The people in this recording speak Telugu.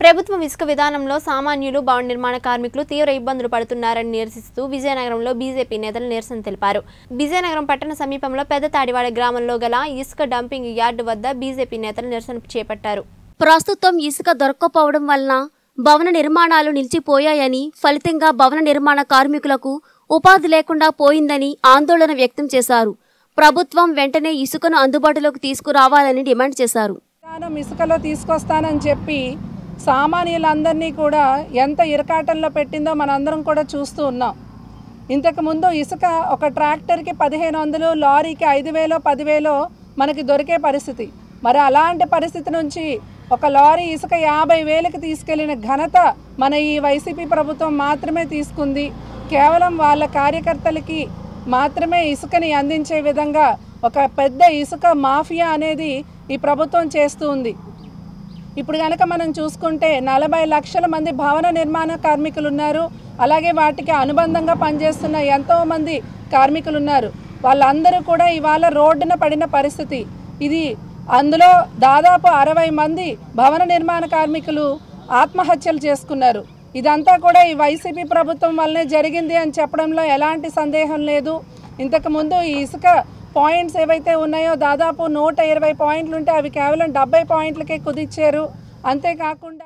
ప్రభుత్వం ఇసుక విధానంలో సామాన్యులు భవన నిర్మాణ కార్మికులు తీవ్ర ఇబ్బందులు పడుతున్నారని నిరసిస్తూ విజయనగరంలో బీజేపీ నేతలు నిరసన తెలిపారు విజయనగరం పట్టణ సమీపంలో పెద్ద తాడివాడ గ్రామంలో గల ఇసుక డంపింగ్ యార్డు వద్ద బీజేపీ నేతలు నిరసన చేపట్టారు ప్రస్తుతం ఇసుక దొరక్కపోవడం వలన భవన నిర్మాణాలు నిలిచిపోయాయని ఫలితంగా భవన నిర్మాణ కార్మికులకు ఉపాధి లేకుండా పోయిందని ఆందోళన వ్యక్తం చేశారు ప్రభుత్వం వెంటనే ఇసుకను అందుబాటులోకి తీసుకురావాలని డిమాండ్ చేశారు విధానం ఇసుకలో తీసుకొస్తానని చెప్పి సామాన్యులందరినీ కూడా ఎంత ఇరకాటంలో పెట్టిందో మనందరం కూడా చూస్తూ ఉన్నాం ఇంతకుముందు ఇసుక ఒక ట్రాక్టర్కి పదిహేను వందలు లారీకి ఐదు వేలో పదివేలో మనకి దొరికే పరిస్థితి మరి అలాంటి పరిస్థితి నుంచి ఒక లారీ ఇసుక యాభై వేలకు తీసుకెళ్లిన ఘనత మన ఈ వైసీపీ ప్రభుత్వం మాత్రమే తీసుకుంది కేవలం వాళ్ళ కార్యకర్తలకి మాత్రమే ఇసుకని అందించే విధంగా ఒక పెద్ద ఇసుక మాఫియా అనేది ఈ ప్రభుత్వం చేస్తూ ఉంది ఇప్పుడు కనుక మనం చూసుకుంటే నలభై లక్షల మంది భవన నిర్మాణ కార్మికులు ఉన్నారు అలాగే వాటికి అనుబంధంగా పనిచేస్తున్న ఎంతో మంది కార్మికులు ఉన్నారు వాళ్ళందరూ కూడా ఇవాళ రోడ్డున పడిన పరిస్థితి ఇది అందులో దాదాపు అరవై మంది భవన నిర్మాణ కార్మికులు ఆత్మహత్యలు చేసుకున్నారు ఇదంతా కూడా ఈ వైసీపీ ప్రభుత్వం వల్లనే జరిగింది అని చెప్పడంలో ఎలాంటి సందేహం లేదు ఇంతకుముందు ఈ ఇసుక పాయింట్స్ ఏవైతే ఉన్నాయో దాదాపు నూట ఇరవై పాయింట్లు ఉంటే అవి కేవలం డెబ్బై పాయింట్లకే కుదిచ్చారు అంతేకాకుండా